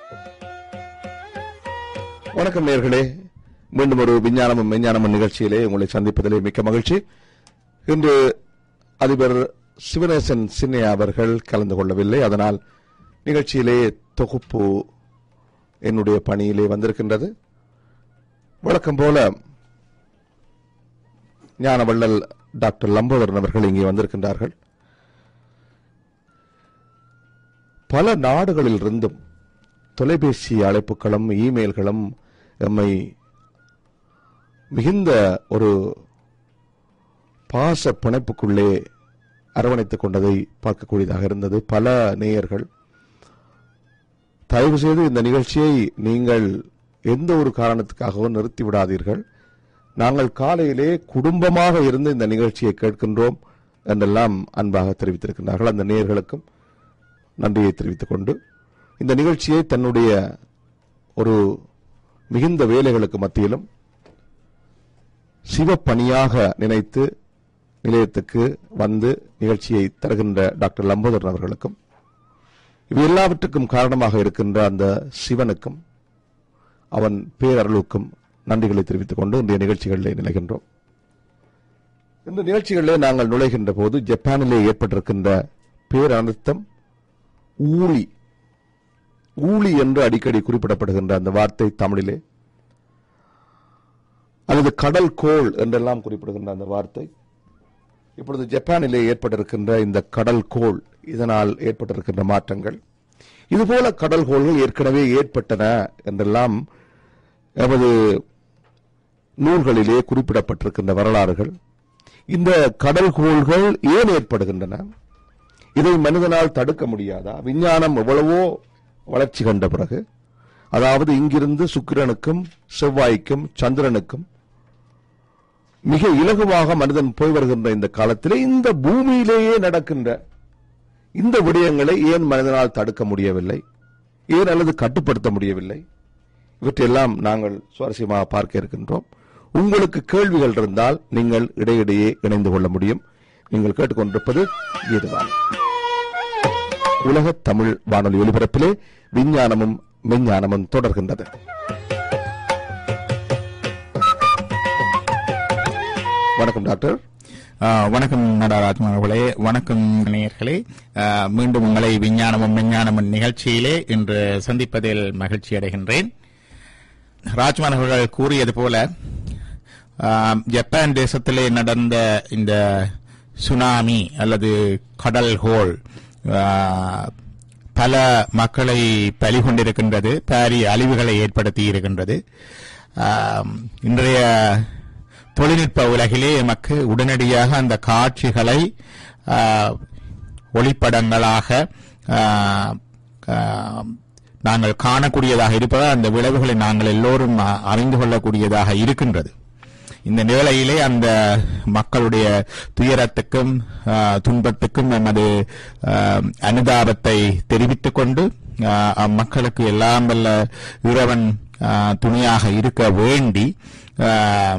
வணக்கம் நேர்களே மீண்டும் ஒரு விஞ்ஞானமும் மெஞ்ஞானமும் நிகழ்ச்சியிலே உங்களை சந்திப்பதிலே மிக்க மகிழ்ச்சி இன்று அதிபர் சிவநேசன் சின்னையா அவர்கள் கலந்து கொள்ளவில்லை அதனால் நிகழ்ச்சியிலே தொகுப்பு என்னுடைய பணியிலே வந்திருக்கின்றது வழக்கம் போல ஞானவள்ளல் டாக்டர் லம்போதரன் அவர்கள் இங்கே வந்திருக்கின்றார்கள் பல நாடுகளில் இருந்தும் தொலைபேசி அழைப்புகளும் இமெயில்களும் எம்மை மிகுந்த ஒரு பாச பிணைப்புக்குள்ளே அரவணைத்துக் கொண்டதை பார்க்கக்கூடியதாக இருந்தது பல நேயர்கள் தயவு செய்து இந்த நிகழ்ச்சியை நீங்கள் எந்த ஒரு காரணத்துக்காகவும் நிறுத்தி விடாதீர்கள் நாங்கள் காலையிலே குடும்பமாக இருந்து இந்த நிகழ்ச்சியை கேட்கின்றோம் என்றெல்லாம் அன்பாக தெரிவித்திருக்கின்றார்கள் அந்த நேயர்களுக்கும் நன்றியை தெரிவித்துக் கொண்டு இந்த நிகழ்ச்சியை தன்னுடைய ஒரு மிகுந்த வேலைகளுக்கு மத்தியிலும் சிவப்பணியாக நினைத்து நிலையத்துக்கு வந்து நிகழ்ச்சியை தருகின்ற டாக்டர் லம்போதரன் அவர்களுக்கும் இவை எல்லாவற்றுக்கும் காரணமாக இருக்கின்ற அந்த சிவனுக்கும் அவன் பேரருளுக்கும் நன்றிகளை தெரிவித்துக் கொண்டு இன்றைய நிகழ்ச்சிகளிலே நிலைகின்றோம் இந்த நிகழ்ச்சிகளிலே நாங்கள் நுழைகின்ற போது ஜப்பானிலே ஏற்பட்டிருக்கின்ற பேரனர்த்தம் ஊழி ஊழி என்று அடிக்கடி குறிப்பிடப்படுகின்ற அந்த வார்த்தை தமிழிலே அல்லது கடல் கோள் என்றெல்லாம் குறிப்பிடுகின்ற அந்த வார்த்தை இப்பொழுது ஜப்பானிலே ஏற்பட்டிருக்கின்ற இந்த கடல் கோள் இதனால் ஏற்பட்டிருக்கின்ற மாற்றங்கள் இதுபோல கடல் கோள்கள் ஏற்கனவே ஏற்பட்டன என்றெல்லாம் எமது நூல்களிலே குறிப்பிடப்பட்டிருக்கின்ற வரலாறுகள் இந்த கடல் கோள்கள் ஏன் ஏற்படுகின்றன இதை மனிதனால் தடுக்க முடியாதா விஞ்ஞானம் எவ்வளவோ வளர்ச்சி கண்ட பிறகு அதாவது இங்கிருந்து சுக்கிரனுக்கும் செவ்வாய்க்கும் சந்திரனுக்கும் மிக இலகுவாக மனிதன் போய் வருகின்ற இந்த காலத்திலே இந்த பூமியிலேயே நடக்கின்ற இந்த விடயங்களை ஏன் மனிதனால் தடுக்க முடியவில்லை ஏன் அல்லது கட்டுப்படுத்த முடியவில்லை இவற்றையெல்லாம் நாங்கள் சுவாரஸ்யமாக பார்க்க இருக்கின்றோம் உங்களுக்கு கேள்விகள் இருந்தால் நீங்கள் இடையிடையே இணைந்து கொள்ள முடியும் நீங்கள் கேட்டுக்கொண்டிருப்பது இதுதான் உலக தமிழ் வானொலி ஒலிபரப்பிலே விஞ்ஞானமும் மெஞ்ஞானமும் தொடர்கின்றது வணக்கம் டாக்டர் ஆ, வணக்கம் நடராஜ் அவர்களே வணக்கம் நேயர்களே ஆ, மீண்டும் உங்களை விஞ்ஞானமும் விஞ்ஞானமும் நிகழ்ச்சியிலே இன்று சந்திப்பதில் மகிழ்ச்சி அடைகின்றேன் ராஜ்மான் அவர்கள் கூறியது போல ஆ, ஜப்பான் தேசத்திலே நடந்த இந்த சுனாமி அல்லது கடல் ஹோல் ஆ, பல மக்களை பலி கொண்டிருக்கின்றது பாரிய அழிவுகளை ஏற்படுத்தி இருக்கின்றது ஆம், இன்றைய தொழில்நுட்ப உலகிலே எமக்கு உடனடியாக அந்த காட்சிகளை ஆ, ஒளிப்படங்களாக ஆ, ஆ, நாங்கள் காணக்கூடியதாக இருப்பதால் அந்த விளைவுகளை நாங்கள் எல்லோரும் அ- அறிந்து கொள்ளக்கூடியதாக இருக்கின்றது இந்த நிலையிலே அந்த மக்களுடைய துயரத்துக்கும் ஆ, துன்பத்துக்கும் நமது ஆ, அனுதாபத்தை தெரிவித்துக் கொண்டு ஆ, அம்மக்களுக்கு எல்லாம் வல்ல இறைவன் ஆ, துணையாக இருக்க வேண்டி ஆ,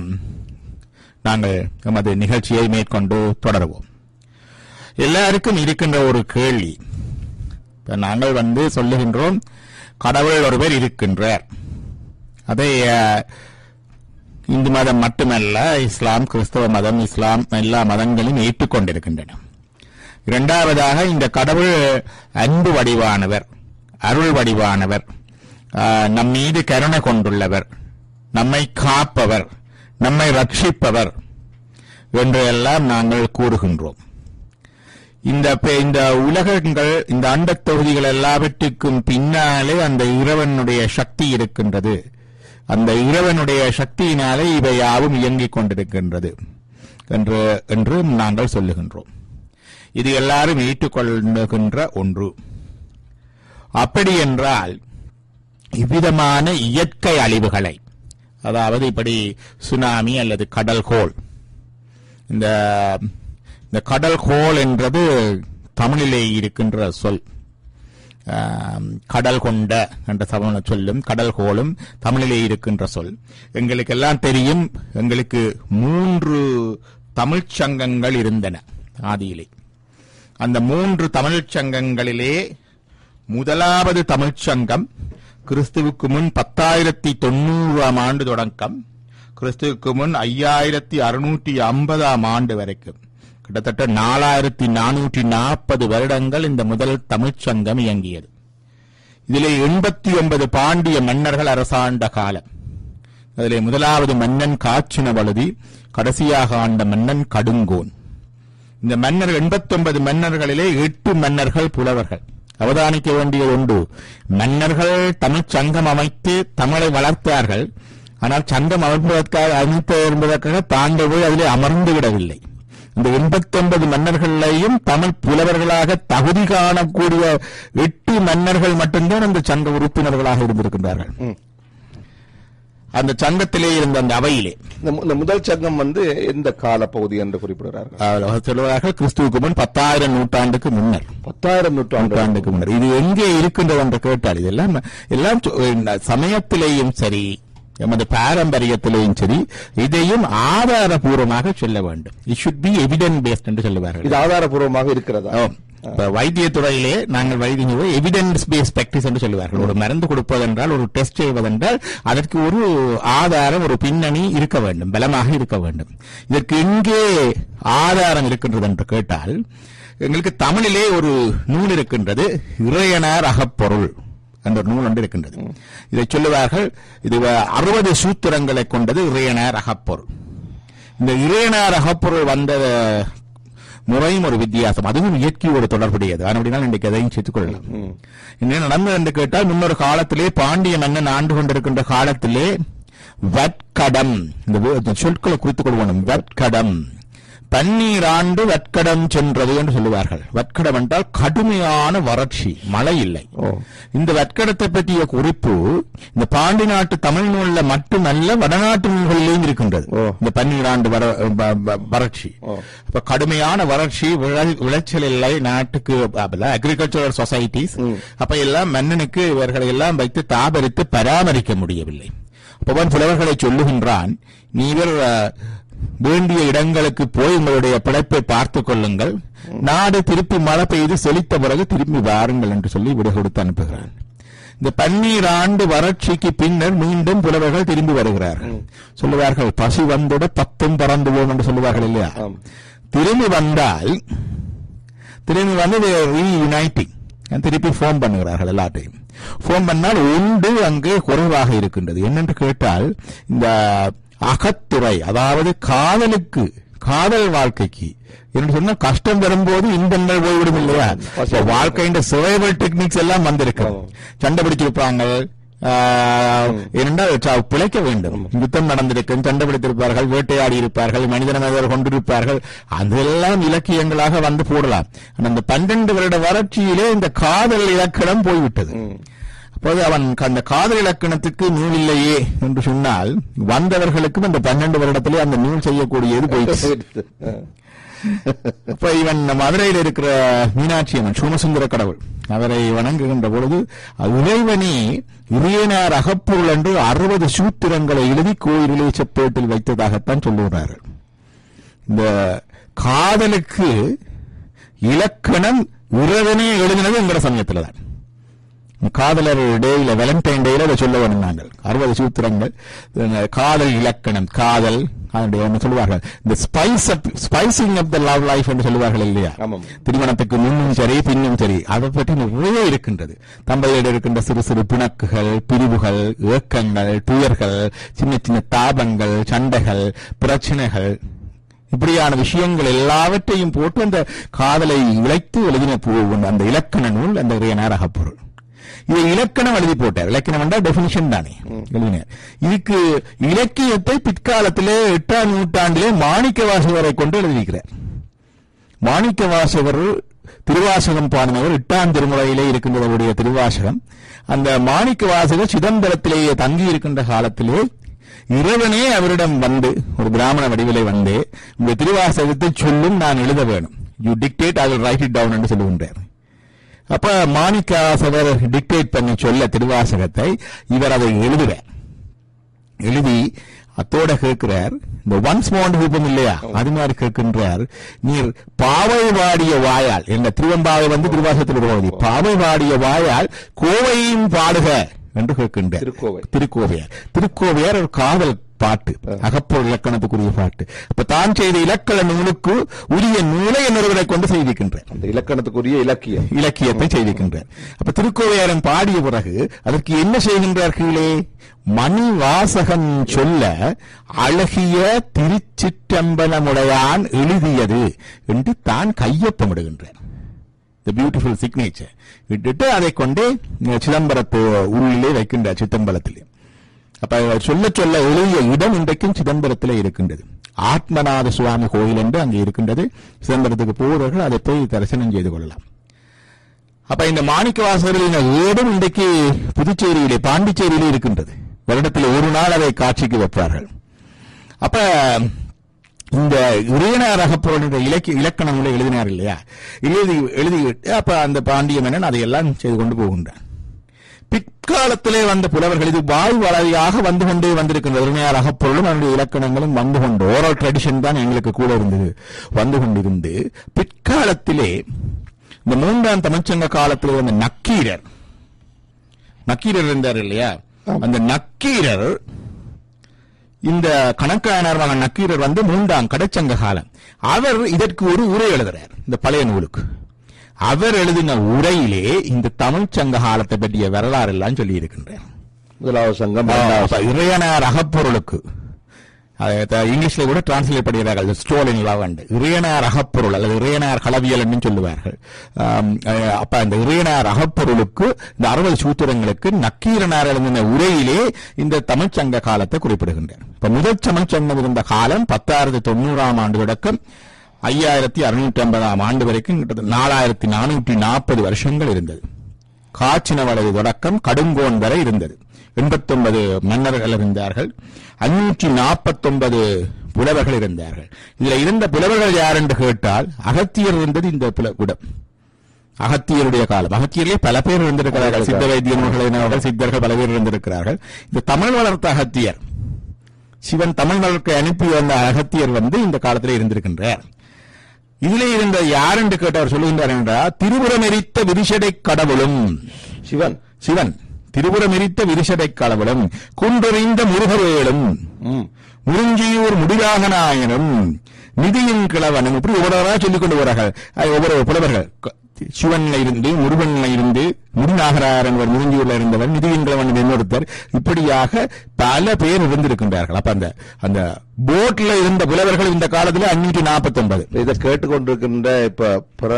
நாங்கள் எமது நிகழ்ச்சியை மேற்கொண்டு தொடருவோம் எல்லாருக்கும் இருக்கின்ற ஒரு கேள்வி இப்ப நாங்கள் வந்து சொல்லுகின்றோம் கடவுள் ஒருவர் இருக்கின்றார் அதை அஹ், இந்து மதம் மட்டுமல்ல இஸ்லாம் கிறிஸ்தவ மதம் இஸ்லாம் எல்லா மதங்களும் ஏற்றுக்கொண்டிருக்கின்றன இரண்டாவதாக இந்த கடவுள் அன்பு வடிவானவர் அருள் வடிவானவர் ஆஹ், நம் மீது கருணை கொண்டுள்ளவர் நம்மை காப்பவர் நம்மை ரட்சிப்பவர் என்று எல்லாம் நாங்கள் கூறுகின்றோம் இந்த பெ- இந்த உலகங்கள் இந்த அண்டத் தொகுதிகள் எல்லாவற்றுக்கும் பின்னாலே அந்த இறைவனுடைய சக்தி இருக்கின்றது அந்த இறைவனுடைய சக்தியினாலே இவை யாவும் இயங்கிக் கொண்டிருக்கின்றது என்று என்று நாங்கள் சொல்லுகின்றோம் இது எல்லாரும் ஏற்றுக்கொள்ளுகின்ற ஒன்று அப்படி என்றால் இவ்விதமான இயற்கை அழிவுகளை அதாவது இப்படி சுனாமி அல்லது கடல் கோள் இந்த இந்த கடல் கோள் என்றது தமிழிலே இருக்கின்ற சொல் ஆம், கடல் கொண்ட என்ற தமிழ் சொல்லும் கடல் கோளும் தமிழிலே இருக்கின்ற சொல் எங்களுக்கு எல்லாம் தெரியும் எங்களுக்கு மூன்று தமிழ்ச் சங்கங்கள் இருந்தன ஆதியிலே அந்த மூன்று தமிழ்ச் சங்கங்களிலே முதலாவது தமிழ்ச் சங்கம் கிறிஸ்துவுக்கு முன் பத்தாயிரத்தி தொண்ணூறாம் ஆண்டு தொடக்கம் கிறிஸ்துவுக்கு முன் ஐயாயிரத்தி அறுநூற்றி ஐம்பதாம் ஆண்டு வரைக்கும் கிட்டத்தட்ட நாலாயிரத்தி நானூற்றி நாற்பது வருடங்கள் இந்த முதல் தமிழ்ச் சங்கம் இயங்கியது இதிலே எண்பத்தி ஒன்பது பாண்டிய மன்னர்கள் அரசாண்ட காலம் அதிலே முதலாவது மன்னன் காச்சின வழுதி கடைசியாக ஆண்ட மன்னன் கடுங்கோன் இந்த மன்னர் 89 மன்னர்களிலே எட்டு மன்னர்கள் புலவர்கள் அவதானிக்க வேண்டியது உண்டு மன்னர்கள் தமிழ்ச் சங்கம் அமைத்து தமிழை வளர்த்தார்கள் ஆனால் சங்கம் அமைப்பதற்காக அமைத்து என்பதற்காக தாங்கள் போய் அதிலே அமர்ந்து விடவில்லை இந்த 89 மன்னர்களையும் தமிழ் புலவர்களாக தகுதி காணக்கூடிய எட்டு மன்னர்கள் மட்டும்தான் அந்த சங்க உறுப்பினர்களாக இருந்திருக்கின்றார்கள் அந்த சங்கத்திலே இருந்த அந்த அவையிலே இந்த மு- இந்த முதல் சங்கம் வந்து எந்த கால பகுதி என்று குறிப்பிடுறார்கள் அவர் சொல்லுவார்கள் கிறிஸ்துவுக்கு முன் பத்தாயிரம் நூற்றாண்டுக்கு முன்னர் பத்தாயிரம் நூற்றாண்டு நூற்றாண்டுக்கு முன்னர் இது எங்கே இருக்கின்றது என்று கேட்டால் இதெல்லாம் எல்லாம் சொ- இந்த சமயத்திலேயும் சரி எமது பாரம்பரியத்திலேயும் சரி இதையும் ஆதாரபூர்வமாக சொல்ல வேண்டும் it should be evidence based என்று சொல்லுவார்கள் இது ஆதாரபூர்வமாக இருக்கிறதா ஆம். இப்ப வைத்தியத்துறையிலே நாங்கள் வைத்திய எவிடன்ஸ் பேஸ் பிராக்டிஸ் என்று சொல்லுவார்கள் ஒரு மருந்து கொடுப்பதென்றால் ஒரு டெஸ்ட் செய்வதென்றால் அதற்கு ஒரு ஆதாரம் ஒரு பின்னணி இருக்க வேண்டும் பலமாக இருக்க வேண்டும் இதற்கு எங்கே ஆதாரம் இருக்கின்றது என்று கேட்டால் எங்களுக்கு தமிழிலே ஒரு நூல் இருக்கின்றது இறையனார் அகப்பொருள் என்ற ஒரு நூல் ஒன்று இருக்கின்றது இதை சொல்லுவார்கள் இது அறுபது சூத்திரங்களை கொண்டது இறையனார் அகப்பொருள் இந்த இறையனார் அகப்பொருள் வந்த முறையும் ஒரு வித்தியாசம் அதுவும் இயற்கையோடு தொடர்புடையது அப்படினால் இன்றைக்கு அதையும் சேர்த்துக் கொள்ளலாம் என்ன நடந்தது என்று கேட்டால் முன்னொரு காலத்திலே பாண்டிய மன்னன் ஆண்டு கொண்டிருக்கின்ற காலத்திலே வட்கடம் இந்த வே- இந்த சொற்களை குறித்துக் கொள்வோம் வட்கடம் பன்னீர் ஆண்டு வட்கடம் சென்றது என்று சொல்லுவார்கள் வட்கடம் என்றால் கடுமையான வறட்சி மழை இல்லை ஓ. இந்த வட்கடத்தை பற்றிய குறிப்பு இந்த பாண்டி நாட்டு தமிழ் நூல்ல மட்டுமல்ல வடநாட்டு நூல்களிலேயும் இருக்கின்றது ஓ. இந்த பன்னீராண்டு வர- வ- வ- வறட்சி ஓ. அப்ப கடுமையான வறட்சி விளை- விளைச்சல் இல்லை நாட்டுக்கு அக்ரிகல்ச்சரல் சொசைட்டிஸ் அப்ப எல்லாம் மன்னனுக்கு இவர்களை எல்லாம் வைத்து தாபரித்து பராமரிக்க முடியவில்லை அப்பவன் புலவர்களை சொல்லுகின்றான் நீவர் அஹ், வேண்டிய இடங்களுக்கு போய் உங்களுடைய பிழைப்பை பார்த்துக் கொள்ளுங்கள் நாடு திருப்பி மழை பெய்து செழித்த பிறகு திரும்பி வாருங்கள் என்று சொல்லி விடை கொடுத்து அனுப்புகிறான் இந்த பன்னீர் ஆண்டு வறட்சிக்கு பின்னர் மீண்டும் புலவர்கள் திரும்பி வருகிறார்கள் சொல்லுவார்கள் பசி வந்தோட பத்தும் பறந்து போம் என்று சொல்லுவார்கள் இல்லையா ஆம். திரும்பி வந்தால் திரும்பி வந்து ரீயுனைட்டிங் திருப்பி ஃபோன் பண்ணுகிறார்கள் எல்லாத்தையும் ஃபோன் பண்ணால் ஒன்று அங்கே குறைவாக இருக்கின்றது என்னென்று கேட்டால் இந்த அகத்துறை அதாவது காதலுக்கு காதல் வாழ்க்கைக்கு என்று சொன்னா கஷ்டம் வரும்போது இன்பங்கள் போய்விடும் இல்லையா இப்ப வாழ்க்கையின் survival டெக்னிக்ஸ் எல்லாம் வந்திருக்கு சண்டை பிடிச்சிருப்பாங்க ஆஹ், ஏனென்றால் ச- பிழைக்க வேண்டும் யுத்தம் நடந்திருக்கும் சண்டை பிடித்திருப்பார்கள் வேட்டையாடி இருப்பார்கள் மனிதன மனிதர் கொண்டிருப்பார்கள் அதெல்லாம் இலக்கியங்களாக வந்து போடலாம் ஆனா இந்த பன்னெண்டு வருட வறட்சியிலே இந்த காதல் இலக்கணம் போய்விட்டது அப்போது அவன் அந்த காதல் இலக்கணத்துக்கு நூல் இல்லையே என்று சொன்னால் வந்தவர்களுக்கும் அந்த பன்னெண்டு வருடத்திலே அந்த நூல் செய்யக்கூடியது போயிடுச்சு இப்ப இவன் மதுரையில் இருக்கிற மீனாட்சி அம்மன் சோமசுந்தர கடவுள் அவரை வணங்குகின்ற பொழுது இறைவனே இறையனார் அகப்பொருள் என்று அறுபது சூத்திரங்களை எழுதி கோயிலிலே செப்பேட்டில் வைத்ததாகத்தான் சொல்லுகிறார்கள் இந்த காதலுக்கு இலக்கணம் இறைவனே எழுதினது எங்கட சமயத்துல தான் காதலர் டேயில வேலண்டைன் டேயில அதை சொல்ல வரும் நாங்கள் அறுபது சூத்திரங்கள் அஹ் காதல் இலக்கணம் காதல் அதனுடைய ஒன்று சொல்லுவார்கள் இந்த spice spicing of the love life என்று சொல்லுவார்கள் இல்லையா ஆமாம். திருமணத்துக்கு முன்னும் சரி பின்னும் சரி அதை பற்றி நிறைய இருக்கின்றது தம்பதியில் இருக்கின்ற சிறு சிறு பிணக்குகள் பிரிவுகள் ஏக்கங்கள் துயர்கள் சின்ன சின்ன தாபங்கள் சண்டைகள் பிரச்சனைகள் இப்படியான விஷயங்கள் எல்லாவற்றையும் போட்டு அந்த காதலை இழைத்து எழுதின பூ- அந்த இலக்கண நூல் அந்த இறையனார் பொருள் இது இலக்கணம் எழுதி போட்டார் இலக்கணம் என்றால் டெபினிஷன் தானே எழுதினார் இதுக்கு இலக்கியத்தை பிற்காலத்திலே எட்டாம் நூற்றாண்டிலே மாணிக்க வாசகரை கொண்டு எழுதியிருக்கிறார் மாணிக்க வாசகர் திருவாசகம் பாடினவர் எட்டாம் திருமுறையிலே இருக்கின்றவருடைய திருவாசகம் அந்த மாணிக்க வாசகர் சிதம்பரத்திலேயே தங்கி இருக்கின்ற காலத்திலே இறைவனே அவரிடம் வந்து ஒரு பிராமண வடிவிலே வந்து உங்க திருவாசகத்தை சொல்லும் நான் எழுத வேணும் you dictate I will write it down என்று சொல்லுகின்றார் அப்ப மாணிக்காசவர் டிக்டேட் பண்ணி சொல்ல திருவாசகத்தை இவர் அதை எழுதுவார் எழுதி அத்தோட கேட்கிறார் இந்த ஒன்ஸ் மோண்ட் ரூபம் இல்லையா அது மாதிரி கேட்கின்றார் நீர் பாவை வாடிய வாயால் என்ற திருவம்பாவை வந்து திருவாசகத்தில் ஒரு பகுதி பாவை வாடிய வாயால் கோவையும் பாடுக என்று கேட்கின்றார் திருக்கோவை. திருக்கோவையார் திருக்கோவையார் ஒரு காதல் பாட்டு அகப்பொருள் இலக்கணத்துக்குரிய பாட்டு அப்ப தான் செய்த இலக்கண நூலுக்கு உரிய நூலை இன்னொருவரை கொண்டு செய்திருக்கின்றார் அந்த இலக்கணத்துக்குரிய இலக்கியம் இலக்கியத்தை செய்திருக்கின்றார் அப்ப திருக்கோவையாரன் பாடிய பிறகு அதற்கு என்ன செய்கின்றார் கீழே மணி வாசகன் சொல்ல அழகிய திருச்சிற்றம்பலமுடையான் எழுதியது என்று தான் கையொப்பமிடுகின்றார் த பியூட்டிஃபுல் சிக்னேச்சர் விட்டுட்டு அதை கொண்டு சிதம்பரத்து உள்ளிலே வைக்கின்றார் சிதம்பரத்திலே அப்ப அவர் சொல்ல சொல்ல எழுதிய இடம் இன்றைக்கும் சிதம்பரத்திலே இருக்கின்றது ஆத்மநாத சுவாமி கோயில் என்று அங்கே இருக்கின்றது சிதம்பரத்துக்கு போகிறவர்கள் அதை போய் தரிசனம் செய்து கொள்ளலாம் அப்ப இந்த மாணிக்க வாசகர்களின் ஏடும் இன்றைக்கு புதுச்சேரியிலே பாண்டிச்சேரியிலே இருக்கின்றது வருடத்தில் ஒரு நாள் அதை காட்சிக்கு வைப்பார்கள் அப்ப இந்த இறையனார் அகப்பொருள் இலக்கிய இலக்கண நூலை எழுதினார் இல்லையா எழுதி எழுதிவிட்டு அப்ப அந்த பாண்டிய மன்னன் அதையெல்லாம் செய்து கொண்டு போகின்றான் பிற்காலத்திலே வந்த புலவர்கள் இது வாய் வளரியாக வந்து கொண்டே வந்திருக்கின்ற இறைமையார் அகப்பொருளும் அதனுடைய இலக்கணங்களும் வந்து கொண்டு ஓரல் ட்ரெடிஷன் தான் எங்களுக்கு கூட இருந்தது வந்து கொண்டிருந்து பிற்காலத்திலே இந்த மூன்றாம் தமிழ்ச்சங்க காலத்திலே வந்த நக்கீரர் நக்கீரர் இருந்தார் இல்லையா அந்த நக்கீரர் இந்த கணக்காயனார் மகன் நக்கீரர் வந்து மூன்றாம் கடைச்சங்க காலம் அவர் இதற்கு ஒரு உரை எழுதுறார் இந்த பழைய நூலுக்கு அவர் எழுதின உரையிலே இந்த தமிழ் சங்க காலத்தை பற்றிய வரலாறு எல்லாம் சொல்லி இருக்கின்றார் முதலாவது சங்கம் இரண்டாவது அப்ப இறையனார் அகப்பொருளுக்கு அதை த- இங்கிலீஷ்ல கூட டிரான்ஸ்லேட் பண்ணுகிறார்கள் ஸ்டோலின் லவண்ட் இறையனார் அகப்பொருள் அல்லது இறையனார் களவியல் என்று சொல்லுவார்கள் ஆம், அஹ், அப்ப அந்த இறையனார் அகப்பொருளுக்கு இந்த அறுபது சூத்திரங்களுக்கு நக்கீரனார் எழுதின உரையிலே இந்த தமிழ்ச்சங்க காலத்தை குறிப்பிடுகின்றார் இப்ப முதல் தமிழ்ச்சங்கம் இருந்த காலம் பத்தாயிரத்தி தொண்ணூறாம் ஆண்டு தொடக்கம் ஐயாயிரத்தி அறுநூற்றி ஐம்பதாம் ஆண்டு வரைக்கும் கிட்டத்தட்ட நாலாயிரத்தி நானூற்றி நாற்பது வருஷங்கள் இருந்தது காச்சினவளவு தொடக்கம் கடுங்கோன் வரை இருந்தது எண்பத்தொன்பது மன்னர்கள் இருந்தார்கள் அஞ்சூற்றி நாற்பத்தொன்பது புலவர்கள் இருந்தார்கள் இதுல இருந்த புலவர்கள் யார் என்று கேட்டால் அகத்தியர் இருந்தது இந்த புல குடம் அகத்தியருடைய காலம் அகத்தியரிலே பல பேர் இருந்திருக்கிறார்கள் சித்த வைத்திய நூல்களினவர்கள் சித்தர்கள் பல பேர் இருந்திருக்கிறார்கள் இந்த தமிழ் வளர்த்த அகத்தியர் சிவன் தமிழ் வளர்க்க அனுப்பி வந்த அகத்தியர் வந்து இந்த காலத்திலே இருந்திருக்கின்றார் இதிலே இருந்த யார் என்று கேட்டவர் சொல்லுகின்றார் என்றால் திருபுரம் எரித்த விரிசடை கடவுளும் சிவன் சிவன் திருபுரம் எரித்த விரிசடை கடவுளும் குன்றறிந்த முருகவேலும் ம். முருஞ்சியூர் முடிவாக நாயனும் நிதியின் கிழவனும் இப்படி ஒவ்வொருவராக சொல்லிக் கொண்டு வரார்கள் அது ஒவ்வொரு புலவர்கள் க- சிவன்ல இருந்து முருகன்ல இருந்து முடிநாகரார் என்பவர் முருஞ்சியூர்ல இருந்தவர் நிதியின் கிழவன் இன்னொருத்தர் இப்படியாக பல பேர் இருந்திருக்கின்றார்கள் அப்ப அந்த அந்த போட்ல இருந்த புலவர்கள் இந்த காலத்துல அஞ்சூற்றி நாற்பத்தி ஒன்பது இதை கேட்டுக்கொண்டிருக்கின்ற இப்ப பிற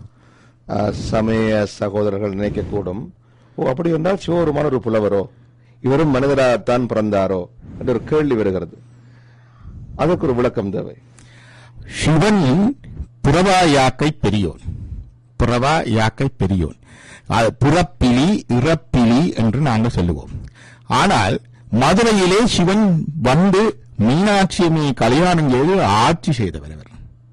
அஹ், சமய சகோதரர்கள் நினைக்கக்கூடும் ஓ அப்படி என்றால் சிவபெருமான ஒரு புலவரோ இவரும் மனிதராகத்தான் பிறந்தாரோ என்ற ஒரு கேள்வி வருகிறது அதற்கு ஒரு விளக்கம் தேவை சிவன் புறவா யாக்கை பெரியோன் புறவா யாக்கை பெரியோன் அது புறப்பிலி இறப்பிலி என்று நாங்கள் சொல்லுவோம் ஆனால் மதுரையிலே சிவன் வந்து மீனாட்சியம்மையை கல்யாணம் செய்து ஆட்சி செய்தவர் அவர்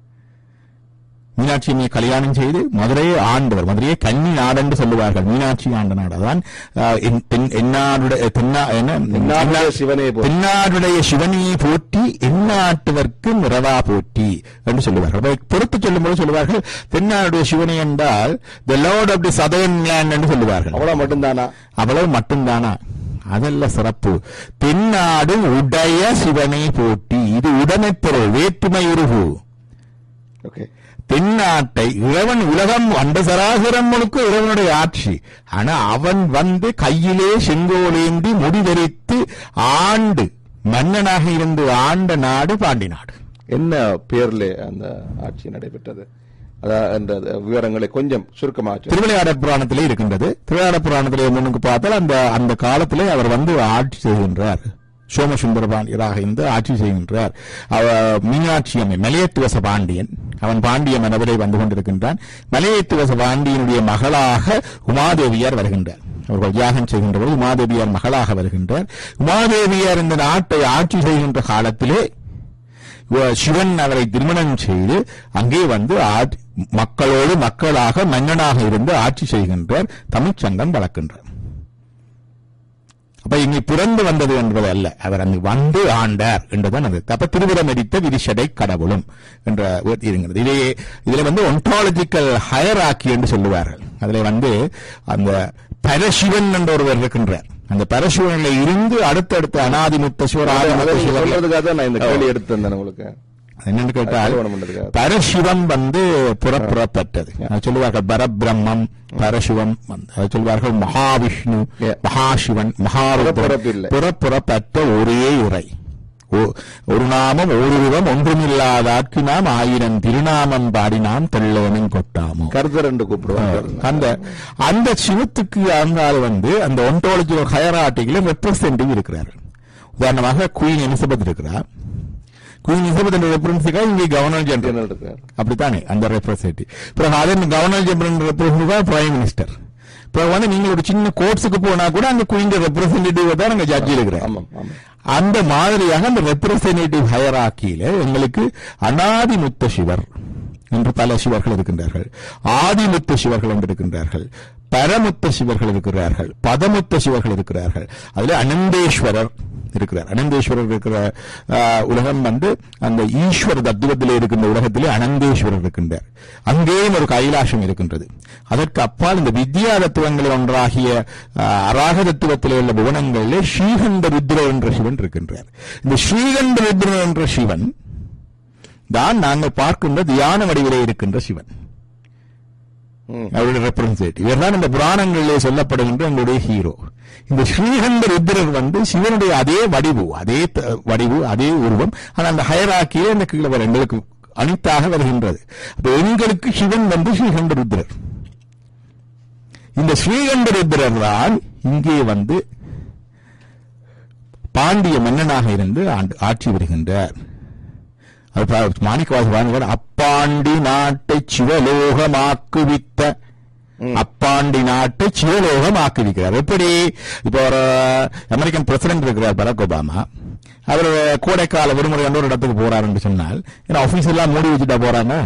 மீனாட்சியம்மையை கல்யாணம் செய்து மதுரையை ஆண்டவர் மதுரையை கன்னி நாடு என்று சொல்லுவார்கள் மீனாட்சி ஆண்ட நாடு அதான் ஆஹ், என்- தென்- எந்நாடுடைய தென்னா- என்ன தென்னாடுடைய சிவனே போற்றி. தென்னாடுடைய சிவனியை போற்றி எந்நாட்டுவர்க்கு நிறவா போற்றி என்று சொல்லுவார்கள் அப்ப பொறுத்து சொல்லும்போது சொல்லுவார்கள் தென்னாடுடைய சிவனை என்றால் the lord of the southern land என்று சொல்லுவார்கள் அவ்வளவு மட்டும்தானா அவ்வளவு மட்டும்தானா அதல்ல சிறப்பு தென்னாடு உடைய சிவனை போற்றி இது உடைமை பொருள் வேற்றுமை உருகு ஓகே தென்னாட்டை இறைவன் உலகம் அண்ட சராசரம் முழுக்க இறைவனுடைய ஆட்சி ஆனா அவன் வந்து கையிலே செங்கோலேந்தி முடிதரித்து ஆண்டு மன்னனாக இருந்து ஆண்ட நாடு பாண்டி நாடு என்ன பேர்ல அந்த ஆட்சி நடைபெற்றது அதான் என்ற விவரங்களை கொஞ்சம் சுருக்கமாக சொல்லுங்க. திருவிளையாடற் புராணத்திலே இருக்கின்றது திருவிளையாடற் புராணத்திலே முன்னுக்கு பார்த்தால் அந்த அந்த காலத்திலே அவர் வந்து ஆட்சி செய்கின்றார் சோமசுந்தர பாண்டியராக இருந்து ஆட்சி செய்கின்றார் அவ மீனாட்சி அம்மை மலையத்துவச பாண்டியன் அவன் பாண்டிய மனவரை வந்து கொண்டிருக்கின்றான் மலையத்துவச பாண்டியனுடைய மகளாக உமாதேவியார் வருகின்றார் அவர்கள் யாகம் செய்கின்ற போது உமாதேவியார் மகளாக வருகின்றார் உமாதேவியார் இந்த நாட்டை ஆட்சி செய்கின்ற காலத்திலே இவ- சிவன் அவரை திருமணம் செய்து அங்கே வந்து ஆட்- மக்களோடு மக்களாக மன்னனாக இருந்து ஆட்சி செய்கின்றார் தமிழ்ச் சங்கம் வளர்க்கின்றார் அப்ப இங்கே பிறந்து வந்தது என்பது அல்ல அவர் அங்கு வந்து ஆண்டார் என்றுதான் அது அப்ப திருவிரமரித்த விரிசடை கடவுளும் என்ற ஒரு இருங்கிறது இதே இதுல வந்து ஒன்டாலஜிக்கல் ஹயராக்கி என்று சொல்லுவார்கள் அதுல வந்து அந்த பரசிவன் என்ற ஒருவர் இருக்கின்றார் அந்த பரசுவனில இருந்து அடுத்தடுத்த அனாதிமுத்த சிவர் அதை ஆதிமுத்த சிவர் சொல்றதுக்காக தான் நான் இந்த கேள்வி எடுத்திருந்தேன் உங்களுக்கு என்னன்னு கேட்டால் கல்யாணம் பண்றதுக்காக. பரசிவம் வந்து புறப்புறப்பட்டது அது சொல்லுவார்கள் பரபிரம்மம் பரசிவம் வந்து அது சொல்வார்கள் மகாவிஷ்ணு Yeah. மகாசிவன் புறப்புறப்பில்லை. மகாருத்ரன் புறப்புறப்பட்ட ஒரே உரை ஒ- ஒரு நாமம் ஒரு ரூபம் ஒன்றுமில்லாதாக்கு நாம் ஆயிரம் திருநாமம் பாடினாம் தெள்ளவனும் கொட்டாமோ கருத்தர் என்று கூப்பிடுவாங்க அந்த அந்த சிவத்துக்கு அங்கால வந்து அந்த ஒன்டாலஜி ஹயராட்டிகள ரெப்ரசன்டிவ் இருக்கிறார்கள் உதாரணமாக குயின் எலிசபெத் இருக்கிறார் குயின் எலிசபெத் என்ற ரெப்ரசன்டிவ் இங்கே கவர்னர் ஜெனரல் ஜெனரல் இருக்கார் அப்படித்தானே அந்த ரெப்ரசன்டேட்டிவ் பிறகு அதே governor general representative prime minister பிறகு வந்து நீங்க ஒரு சின்ன கோர்ட்ஸுக்கு போனா கூட அங்க குயின் ரெப்ரசன்டேட்டிவ் தான் அங்க ஜட்ஜி இருக்கிறார் ஆமாம் ஆமாம் அந்த மாதிரியாக அந்த ரெப்ரசன்டேட்டிவ் ஹயராக்கியில எங்களுக்கு அனாதிமுத்த சிவர் என்று பல சிவர்கள் இருக்கின்றார்கள் ஆதிமுத்த சிவர்கள் என்று இருக்கின்றார்கள் பரமுத்த சிவர்கள் இருக்கிறார்கள் பதமுத்த சிவர்கள் இருக்கிறார்கள் அதுல அனந்தேஸ்வரர் இருக்கிறார் அனந்தேஸ்வரர் இருக்கிற ஆ, உலகம் வந்து அந்த ஈஸ்வர தத்துவத்திலே இருக்கின்ற உலகத்திலே அனந்தேஸ்வரர் இருக்கின்றார் அங்கேயும் ஒரு கைலாசம் இருக்கின்றது அதற்கு அப்பால் இந்த வித்யா தத்துவங்களில் ஒன்றாகிய ஆ, அராக தத்துவத்திலே உள்ள புவனங்களிலே ஸ்ரீகண்ட ருத்ரர் என்ற சிவன் இருக்கின்றார் இந்த ஸ்ரீகண்ட ருத்ரர் என்ற சிவன் தான் நாங்கள் பார்க்கின்ற தியான வடிவிலே இருக்கின்ற சிவன் ம். அவருடைய ரெப்ரசன்டேட்டிவ் இவர்தான் இந்த புராணங்களிலே சொல்லப்படுகின்ற எங்களுடைய ஹீரோ இந்த ஸ்ரீகண்ட ருத்ரர் வந்து சிவனுடைய அதே வடிவு அதே த- வடிவு அதே உருவம் ஆனா அந்த ஹயராக்கியே அந்த கீழே வர எங்களுக்கு அனித்தாக வருகின்றது அப்ப எங்களுக்கு சிவன் வந்து ஸ்ரீகண்ட ருத்ரர் இந்த ஸ்ரீகண்ட ருத்ரர் தான் இங்கே வந்து பாண்டிய மன்னனாக இருந்து ஆண்டு- ஆட்சி வருகின்றார் அது பா- மாணிக்கவாச பாருங்க அப்பாண்டி நாட்டை சிவலோகமாக்குவித்த அப்பாண்டி நாட்டை சிவலோகமாக்குவிக்கிறார் எப்படி இப்போ ஒரு அமெரிக்கன் பிரசிடென்ட் இருக்கிறார் பராக் ஒபாமா அவர் கோடைக்கால விடுமுறை என்ற ஒரு இடத்துக்கு போறாருன்னு சொன்னால் ஏன்னா ஆபீஸ் எல்லாம் மூடி வச்சுட்டா போறாங்க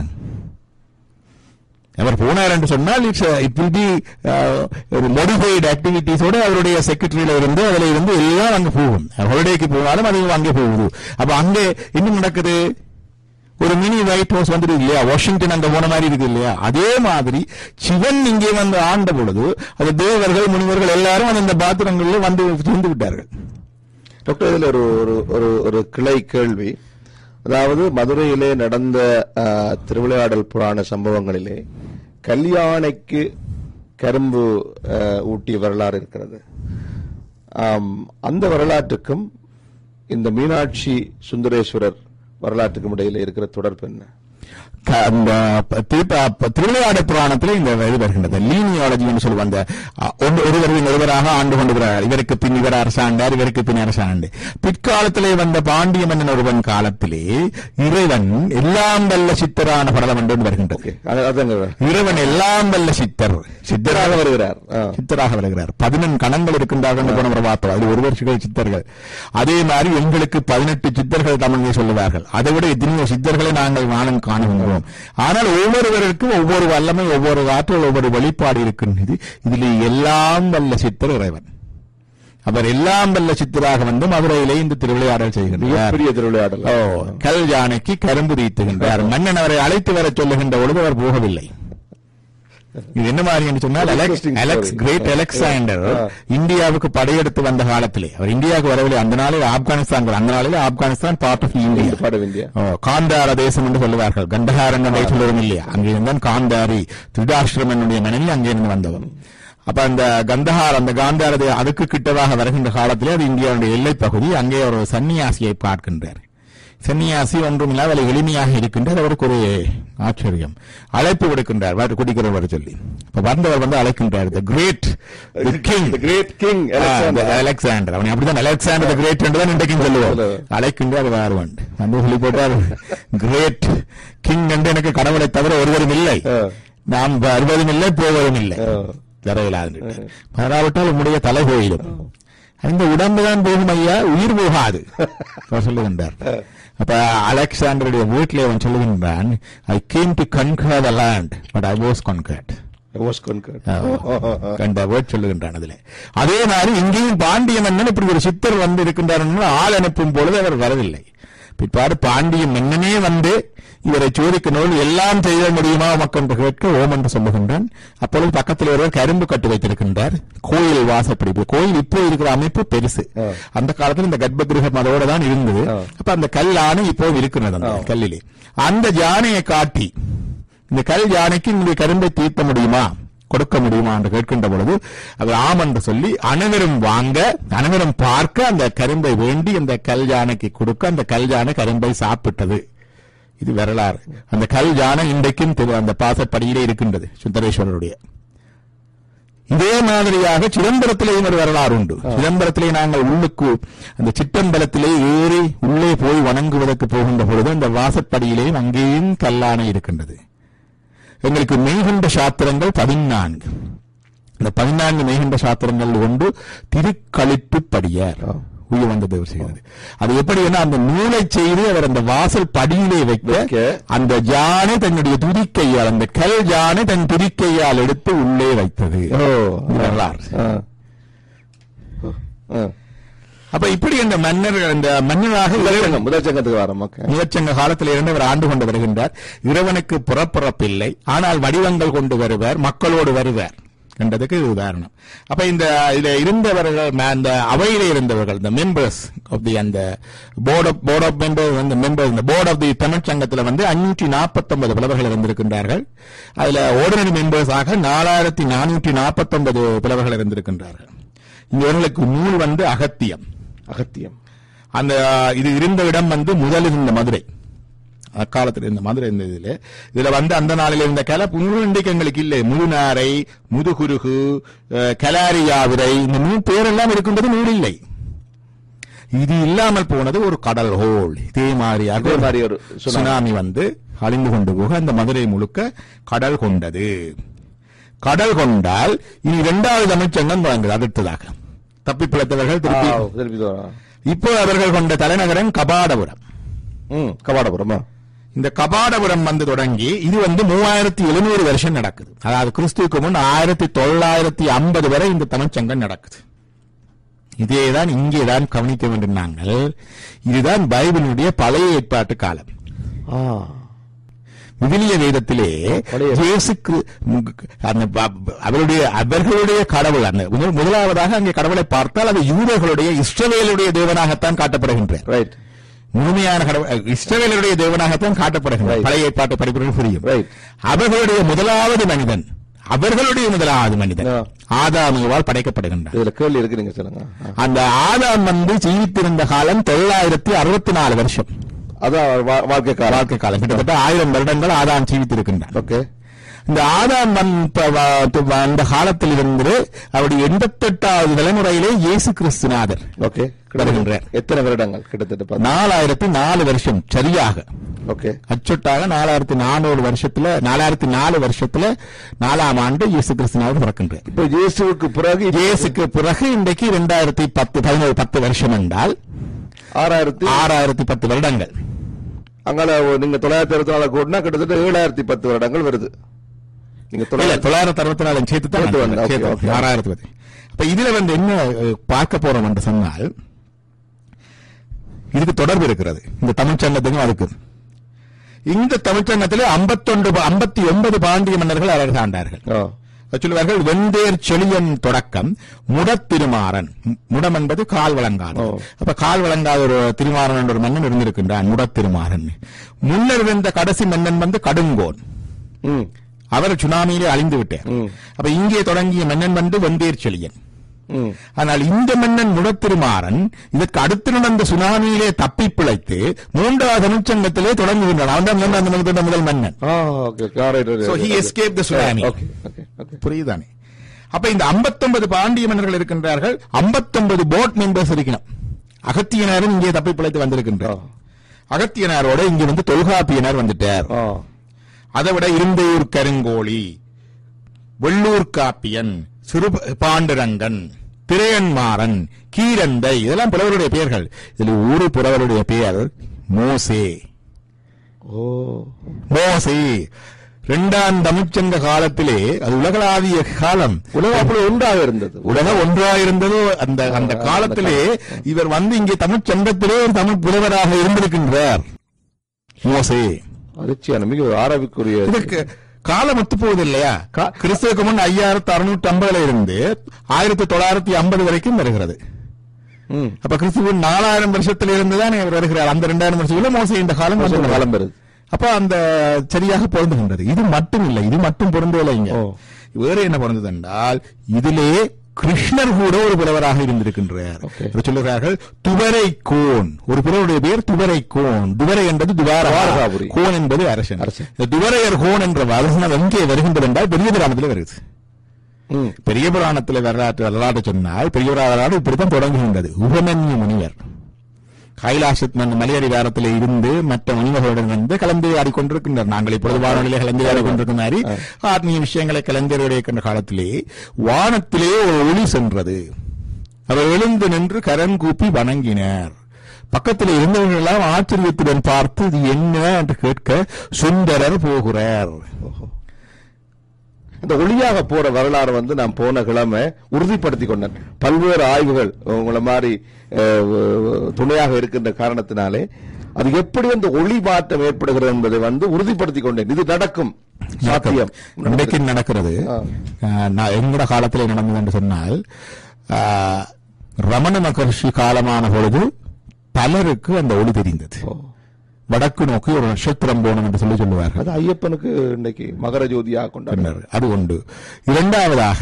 அவர் போனார் என்று சொன்னால் இட்ஸ் இட் வில் பி ஒரு மோடிஃபைடு ஆக்டிவிட்டிஸோட அவருடைய செக்ரட்டரியில இருந்து அதுல இருந்து எல்லாம் அங்க போகும் ஹாலிடேக்கு போனாலும் அது அங்கே போகுது அப்ப அங்கே என்ன நடக்குது ஒரு மினி ஒயிட் ஹவுஸ் வந்துட்டு இல்லையா வாஷிங்டன் அங்க போன மாதிரி இருக்கு இல்லையா அதே மாதிரி சிவன் இங்கே வந்து ஆண்ட பொழுது அது தேவர்கள் முனிவர்கள் எல்லாரும் அந்த பாத்திரங்களில் வந்து சேர்ந்து விட்டார்கள் டாக்டர் இதுல ஒரு ஒரு ஒரு ஒரு கிளை கேள்வி அதாவது மதுரையிலே நடந்த ஆ, திருவிளையாடல் புராண சம்பவங்களிலே கல்யாணைக்கு கரும்பு ஆ, ஊட்டிய வரலாறு இருக்கிறது ஆம், அந்த வரலாற்றுக்கும் இந்த மீனாட்சி சுந்தரேஸ்வரர் வரலாற்றுக்கும் இடையில இருக்கிற தொடர்பு என்ன க- அந்த ப- திருப்ப- ப- திருவிளையாட புராணத்தில் இந்த இது வருகின்றது லீனியாலஜி என்று சொல்லுவாங்க அந்த அ, ஒன்று- ஒருவர் ஒருவராக ஆண்டு கொண்டிருக்கிறார் இவருக்கு பின் இவர் அரசாண்டார் இவருக்கு பின் அரசாண்டு பிற்காலத்திலே வந்த பாண்டிய மன்னன் ஒருவன் காலத்திலே இறைவன் எல்லாம் வல்ல சித்தரான படலம் என்று ஒன்று வருகின்றது ஓகே அது- அதாங்க இறைவன் எல்லாம் வல்ல சித்தர் சித்தராக சித்தராக வருகிறார் ஆ. சித்தராக வருகிறார் பதினெண் கணங்கள் இருக்கின்றார்கள் என்று போன முறை பார்த்தோம் அது ஒரு வருஷங்கள் சித்தர்கள் அதே மாதிரி எங்களுக்கு பதினெட்டு சித்தர்கள் தமிழில் சொல்லுவார்கள் அதை விட எத்தனையோ சித்தர்களை நாங்கள் வானம் காணுகின்றோம் ஆனால் ஒவ்வொருவருக்கும் ஒவ்வொரு வல்லமை ஒவ்வொரு ஆற்றல் ஒவ்வொரு வெளிப்பாடு இருக்கின்றது இதில் எல்லாம் வல்ல சித்தர் இறைவன் அவர் எல்லாம் வல்ல சித்தராக வந்து மதுரையிலே இந்த திருவிளையாடல் செய்கின்றார் மிகப்பெரிய திருவிளையாடல் ஓ கல் யானைக்கு கரும்பு தீத்துகின்றார் மன்னன் அவரை அழைத்து வர சொல்லுகின்ற பொழுது அவர் போகவில்லை இது என்ன மாதிரி என்று சொன்னால் Alex Interesting story. Alex great Alexander ஆ. இந்தியாவுக்கு படையெடுத்து வந்த காலத்திலே அவர் இந்தியாவுக்கு வரவில்லை அந்த நாளில் ஆப்கானிஸ்தான் அந்த நாளில் ஆப்கானிஸ்தான் பார்ட் ஆஃப் இந்தியா பாட வேண்டிய ஓ, காந்தார தேசம் என்று சொல்லுவார்கள் கந்தகாரங்க சொல்லுவோம் இல்லையா அங்கே இருந்தான் காந்தாரி திருடாஷ்டிரமனுடைய மனைவி அங்கே இருந்து வந்தவன் அப்ப அந்த கந்தஹார் அந்த காந்தார தே- அதுக்கு கிட்டதாக வருகின்ற காலத்திலே அது இந்தியாவுடைய எல்லைப் பகுதி அங்கே ஒரு சன்னியாசியை பார்க்கின்றார் சன்னியாசி ஒன்றுமில்ல அவளை எளிமையாக இருக்கின்றார் அவருக்கு ஒரு ஆச்சரியம் அழைப்பு விடுக்கின்றார் வர குடிக்கிறவர் வர சொல்லி இப்ப வந்தவர் வந்து அழைக்கின்றார் the great king The great king Alexander. Alexander அவனை அப்படிதான் அலெக்சாண்டர் கிரேட் என்று தான் இன்றைக்கும் சொல்லுவோம் சொல்லுவோம். அழைக்கின்றார் வாருவன் வந்து சொல்லி போட்டார் கிரேட் கிங் என்று எனக்கு கடவுளை தவிர ஒருவரும் இல்லை ஆ. நாம் வருவதும் இல்லை போவதும் இல்லை ஆ. தரையிலாது வராவிட்டால் உம்முடைய தலை போயிடும் இந்த உடம்பு தான் போகும் ஐயா உயிர் போகாது அவர் சொல்லுகின்றார் அப்ப அலெக்சாண்டருடைய வீட்டிலே அவன் சொல்லுகின்றான் I came to conquer the land but I was conquered I was conquered. கண்ட வேர்ட் சொல்லுகின்றான் அதுல அதே மாதிரி இங்கேயும் பாண்டிய மன்னன் இப்படி ஒரு சித்தர் வந்து இருக்கின்றார் என்று ஆள் அனுப்பும் பொழுது அவர் வரவில்லை பிற்பாடு பாண்டிய மன்னனே வந்து இவரை சோதிக்கணும் எல்லாம் செய்ய முடியுமா உமக்கு என்று கேட்க ஓம் என்று சொல்லுகின்றான் அப்பொழுது பக்கத்தில் ஒருவர் கரும்பு கட்டு வைத்திருக்கின்றார் கோயில் வாசப்படி கோயில் இப்போ இருக்கிற அமைப்பு பெருசு ஆ. அந்த காலத்துல இந்த கர்ப்ப கிரகம் அதோட தான் இருந்தது ஆ. அப்ப அந்த கல் யானை இப்போ இருக்கிறது அந்த ஆ. கல்லிலே அந்த யானையை காட்டி இந்த கல் யானைக்கு இந்த கரும்பை தீர்த்த முடியுமா கொடுக்க முடியுமா என்று கேட்கின்ற பொழுது அவர் ஆம் என்று சொல்லி அனைவரும் வாங்க அனைவரும் பார்க்க அந்த கரும்பை வேண்டி அந்த கல் யானைக்கு கொடுக்க அந்த கல் யானை கரும்பை சாப்பிட்டது இது வரலாறு அந்த கல் யானை இன்றைக்கும் திரு- அந்த பாசப்படியிலே இருக்கின்றது சுந்தரேஸ்வரருடைய இதே மாதிரியாக சிதம்பரத்திலேயும் ஒரு வரலாறு உண்டு சிதம்பரத்திலே நாங்கள் உள்ளுக்கு அந்த சிற்றம்பலத்திலே ஏறி உள்ளே போய் வணங்குவதற்கு போகின்ற பொழுது அந்த வாசற்படியிலேயும் அங்கேயும் கல்லானை இருக்கின்றது எங்களுக்கு மெய்கண்ட சாத்திரங்கள் பதினான்கு இந்த பதினான்கு மெய்கண்ட சாத்திரங்கள் கொண்டு திருக்களிப்பு படியார் ஆ. உயிர் வந்த தேவர் செய்தது அது எப்படி அந்த நூலை செய்து அவர் அந்த வாசல் படியிலே வைக்க வைக்க. அந்த ஜானை தன்னுடைய துதிக்கையால் அந்த கல் ஜானை தன் துதிக்கையால் எடுத்து உள்ளே வைத்தது ஓ இது வரலாறு ஆ. ஆ. அப்ப இப்படி அந்த மன்னர் அந்த மன்னராக முதல் இறைவன் சங்கம் முதல் சங்கத்துக்கு வரோம் ஓகே முதற்சங்க காலத்தில் இருந்து அவர் ஆண்டு கொண்டு வருகின்றார் இறைவனுக்கு புறப்புறப்பில்லை ஆனால் வடிவங்கள் கொண்டு வருவார் மக்களோடு வருவார் என்றதுக்கு இது உதாரணம் அப்ப இந்த இதுல இருந்தவர்கள் ம- அந்த அவையில இருந்தவர்கள் இந்த மெம்பர்ஸ் ஆஃப் தி அந்த board of board of members அந்த மெம்பர்ஸ் இந்த போர்ட் ஆஃப் தி தமிழ்ச்சங்கத்துல வந்து அஞ்சூற்றி நாற்பத்தொன்பது புலவர்கள் இருந்திருக்கின்றார்கள் அதுல ஓர்டினரி மெம்பர்ஸ் ஆக நாலாயிரத்தி நானூற்றி நாற்பத்தொன்பது புலவர்கள் இருந்திருக்கின்றார்கள் இவர்களுக்கு நூல் வந்து அகத்தியம் அகத்தியம் அந்த இது இருந்த இடம் வந்து முதல் இருந்த மதுரை அக்காலத்தில் இருந்த மதுரை இருந்த இதுல இதுல வந்து அந்த நாளில் இருந்த கலை இன்னும் இன்றைக்கு எங்களுக்கு இல்லை முழுநாரை முதுகுருகு அஹ், கலாரியாவிரை இந்த நூல் பேரெல்லாம் இருக்கின்றது நூல் இல்லை இது இல்லாமல் போனது ஒரு கடல் ஹோல் இதே மாதிரியாக இதே மாதிரி ஒரு சுனாமி. சுனாமி வந்து அழிந்து கொண்டு போக அந்த மதுரை முழுக்க கடல் கொண்டது கடல் கொண்டால் இனி இரண்டாவது தமிழ்ச்சங்கம் தொடங்குது அடுத்ததாக தப்பி பிழைத்தவர்கள் ஆ, திருப்பி திருப்பி வரோம். இப்போ அவர்கள் கொண்ட தலைநகரம் கபாடபுரம் ம் கவாடபுரமா இந்த கபாடபுரம் வந்து தொடங்கி இது வந்து மூவாயிரத்தி எழுநூறு வருஷம் நடக்குது அதாவது கிறிஸ்துவுக்கு முன் ஆயிரத்தி தொள்ளாயிரத்தி ஐம்பது வரை இந்த தமிழ்ச்சங்கம் நடக்குது இதேதான் இங்கேதான் கவனிக்க வேண்டும் நாங்கள் இதுதான் பைபிளுடைய பழைய ஏற்பாட்டு காலம் ஆ விவிலிய வேதத்திலே பழைய- இயேசு கிரு- அந்த ப- அவருடைய அவர்களுடைய கடவுள் அந்த முதல்- முதலாவதாக அங்கே கடவுளை பார்த்தால் அது யூதர்களுடைய இஸ்ரவேலுடைய தேவனாகத்தான் காட்டப்படுகின்றார் ரைட் முழுமையான கடவுள் இஸ்ரவேலருடைய தேவனாகத்தான் காட்டப்படுகின்றார் Right. பழைய ஏற்பாட்டு படிப்புகள் புரியும் Right. அவர்களுடைய முதலாவது மனிதன் அவர்களுடைய முதலாவது மனிதன் Yeah. ஆதாமுவால் படைக்கப்படுகின்றார் இதுல கேள்வி இருக்கு நீங்க சொல்லுங்க ஆ. அந்த ஆதாம் வந்து ஜீவித்திருந்த காலம் தொள்ளாயிரத்தி அறுபத்தி நாலு வருஷம் அதான் வா- வாழ்க்கை காலம் வாழ்க்கை காலம் கிட்டத்தட்ட ஆயிரம் வருடங்கள் ஆதாம் ஜீவித்திருக்கின்றார் ஓகே இந்த ஆதாம் வந்- ப- வ- து- அந்த காலத்தில் இருந்து அவருடைய எண்பத்தெட்டாவது தலைமுறையிலே இயேசு கிறிஸ்துநாதர் ஓகே வருகின்றார். எத்தனை வருடங்கள் கிட்டத்தட்ட பார்த்து நாலாயிரத்தி நாலு வருஷம் சரியாக ஓகே அச்சொட்டாக நாலாயிரத்தி நானூறு வருஷத்துல நாலாயிரத்தி நாலு வருஷத்துல நாலாம் ஆண்டு இயேசு கிறிஸ்துநாதர் பிறக்கின்றார் இப்போ இயேசுவுக்கு பிறகு இப்ப இயேசுக்கு பிறகு இன்றைக்கு இரண்டாயிரத்தி பத்து பதினோரு பத்து வருஷம் என்றால் ஆறாயிரத்தி ஆறாயிரத்தி பத்து வருடங்கள் அங்கால ஒரு- நீங்க தொள்ளாயிரத்தி அறுபத்தி நாலு கோடினா கிட்டத்தட்ட ஏழாயிரத்தி பத்து வருடங்கள் வருது நீங்க இல்ல தொள்ளாயிரத்தி தொள்ளாயிரத்தி அறுபத்தி நாலு சேர்த்து தான் சேர்த்து வந்து, okay, சேர்த்து okay. ஆறாயிரத்தி பத்து அப்ப இதுல வந்து என்ன அஹ், பார்க்க போறோம் என்று சொன்னால் இதுக்கு தொடர்பு இருக்கிறது இந்த தமிழ்ச்சங்கத்துக்கும் அதுக்கு இந்த தமிழ்ச்சங்கத்திலே ஐம்பத்தொன்று ஐம்பத்தி ஒன்பது பாண்டிய மன்னர்கள் அழகு ஆண்டார்கள் ஆ, சொல்லுவார்கள் வெந்தேர் செழியன் தொடக்கம் முடத்திருமாறன் மு- முடம் என்பது கால் வழங்காது ஓ. அப்ப கால் வழங்காத ஒரு திருமாறன் என்ற ஒரு மன்னன் இருந்திருக்கின்றான் முடத்திருமாறன் முன்னர் இருந்த கடைசி மன்னன் வந்து கடுங்கோன் ம் அவர் சுனாமியிலே அழிந்து விட்டார் ம். அப்ப இங்கே தொடங்கிய மன்னன் வந்து வெந்தேர் செழியன் ம் ஆனால் இந்த மன்னன் முடத்திருமாறன் இதற்கு அடுத்து நடந்த சுனாமியிலே தப்பி பிழைத்து மூன்றாவது தமிழ்ச்சங்கத்திலே தொடங்குகின்றான் அவன் தான் மூன்றாம் தமிழ்ச்சங்க முதல் மன்னன் ஆ okay okay alright So he escaped the tsunami. Okay okay okay புரியுதானே அப்ப இந்த 59 பாண்டிய மன்னர்கள் இருக்கின்றார்கள் 59 போட் மெம்பர்ஸ் இருக்கணும் அகத்தியனாரும் இங்கே தப்பி பிழைத்து வந்திருக்கின்றார் ஆ. அகத்தியனாரோட இங்க வந்து தொல்காப்பியனார் வந்துட்டார் ஆ அதை விட இருந்தையூர் கருங்கோழி வெள்ளூர் காப்பியன் சிறு பாண்டுரங்கன் திரையன்மாறன் கீரந்தை இதெல்லாம் புலவருடைய பெயர்கள் இதுல ஒரு புலவருடைய பெயர் மோசே ஓ மோசே இரண்டாம் தமிழ்ச்சங்க காலத்திலே அது உலகளாவிய காலம் உலகம் அப்படி ஒன்றாக இருந்தது உலகம் ஒன்றாயிருந்ததோ அந்த அந்த காலத்திலே இவர் வந்து இங்கே தமிழ்ச் சங்கத்திலே ஒரு தமிழ் புலவராக இருந்திருக்கின்றார் மோசே அதிர்ச்சியான மிக ஆராய்வுக்குரிய இதுக்கு காலம் ஒத்து போகுது இல்லையா கா- கிறிஸ்துவுக்கு முன் ஐயாயிரத்தி அறுநூற்றி ஐம்பதுல இருந்து ஆயிரத்தி தொள்ளாயிரத்தி ஐம்பது வரைக்கும் வருகிறது ம். அப்ப கிறிஸ்துவின் நாலாயிரம் வருஷத்துல இருந்து தான் இவர் வருகிறார் அந்த ரெண்டாயிரம் வருஷத்துல மோசை இந்த காலம் மோசே இந்த வந்து காலம் வருது. அப்ப அந்த சரியாக பொருந்துகின்றது இது மட்டும் இல்லை இது மட்டும் பொருந்தவில்லை இங்க ஓ. வேற என்ன பொருந்தது என்றால் இதிலே கிருஷ்ணர் கூட ஒரு புலவராக இருந்திருக்கின்றார் Okay. இவர் சொல்லுகிறார்கள் துவரை கோன் ஒரு புலவருடைய பேர் துவரை கோன் துவரை என்பது துவாரகா துவாரகாபுரி. கோன் என்பது அரசன் அரசன். இந்த துவரையர் கோன் என்ற அரசனம் எங்கே வருகின்றது என்றால் பெரிய கிராமத்தில் வருது ம். பெரிய புராணத்தில் வரலாற்று வரலாற்று சொன்னால் பெரிய வரலாறு இப்படித்தான் தொடங்குகின்றது உபமன்ய முனிவர் கைலாசத் மலையடிவாரத்தில் இருந்து மற்ற முனிவர்களுடன் வந்து கலந்து ஆடிக்கொண்டிருக்கின்றனர் நாங்கள் இப்பொழுது வானொலியில கலந்து ஆடிக்கொண்டிருக்கும் மாதிரி ஆத்மீய விஷயங்களை கலந்து காலத்திலே வானத்திலே ஒரு ஒளி சென்றது அவர் எழுந்து நின்று கரம் கூப்பி வணங்கினார் பக்கத்தில் இருந்தவர்கள் எல்லாம் ஆச்சரியத்துடன் பார்த்து இது என்ன என்று கேட்க சுந்தரர் போகிறார் இந்த ஒளியாக போற வரலாறு வந்து நான் போன கிழமை உறுதிப்படுத்தி கொண்டேன் பல்வேறு ஆய்வுகள் உங்களை மாதிரி அஹ், துணையாக இருக்கின்ற காரணத்தினாலே அது எப்படி அந்த ஒளி மாற்றம் ஏற்படுகிறது என்பதை வந்து உறுதிப்படுத்தி கொண்டேன் இது நடக்கும் சாத்தியம் இன்றைக்கு நடக்கிறது ஆ. ஆஹ், நான் எங்கட காலத்தில் நடந்தது என்று சொன்னால் ஆஹ், ரமண மகர்ஷி காலமான பொழுது பலருக்கு அந்த ஒளி தெரிந்தது ஓ. வடக்கு நோக்கி ஒரு நட்சத்திரம் போனோம் என்று சொல்லி சொல்லுவார்கள் அது ஐயப்பனுக்கு இன்னைக்கு மகர ஜோதியாக கொண்டாடுறார் பின்னர் அது உண்டு இரண்டாவதாக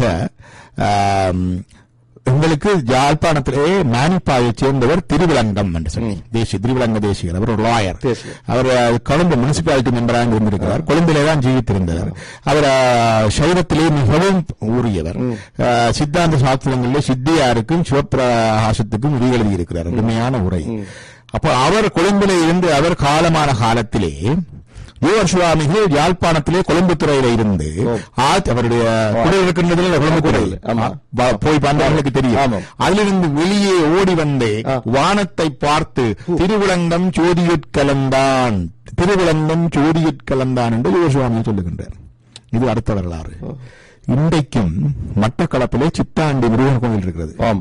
ஆம், எங்களுக்கு யாழ்ப்பாணத்திலே மானிப்பாயைச் சேர்ந்தவர் திருவிலங்கம் என்று சொல்லி தேசிய திருவிலங்க தேசிகர் அவர் ஒரு லாயர் தேசிகர். அவர் அஹ், கொழும்பு முனிசிபாலிட்டி மெம்பராக இருந்திருக்கிறார் கொழும்பிலே தான் ஜீவித்திருந்தார் அவர் அஹ், சைவத்திலே மிகவும் ஊறியவர் அஹ், சித்தாந்த சாஸ்திரங்களிலே சித்தியாருக்கும் சிவப்பிரகாசத்துக்கும் உரை எழுதியிருக்கிறார் உண்மையான உரை அப்போ அவர் கொழும்பிலே இருந்து அவர் காலமான காலத்திலே யோகர் சுவாமிகள் யாழ்ப்பாணத்திலே கொழும்பு துறையில இருந்து ஆத் அவருடைய குடல் இருக்கின்றதுல கொழும்பு குடல் ஆமா. வா- போய் பார்த்தவர்களுக்கு தெரியும் ஆமாம். அதிலிருந்து வெளியே ஓடி வந்து வானத்தை பார்த்து திருவிளங்கம் ஜோதியுட்கலந்தான் திருவிளங்கம் ஜோதியுட்கலந்தான் என்று யோகர் சுவாமி சொல்லுகின்றார் இது அடுத்த வரலாறு இன்றைக்கும் மட்டக்களப்பிலே சித்தாண்டி முருகன் கோவில் இருக்கிறது ஆம்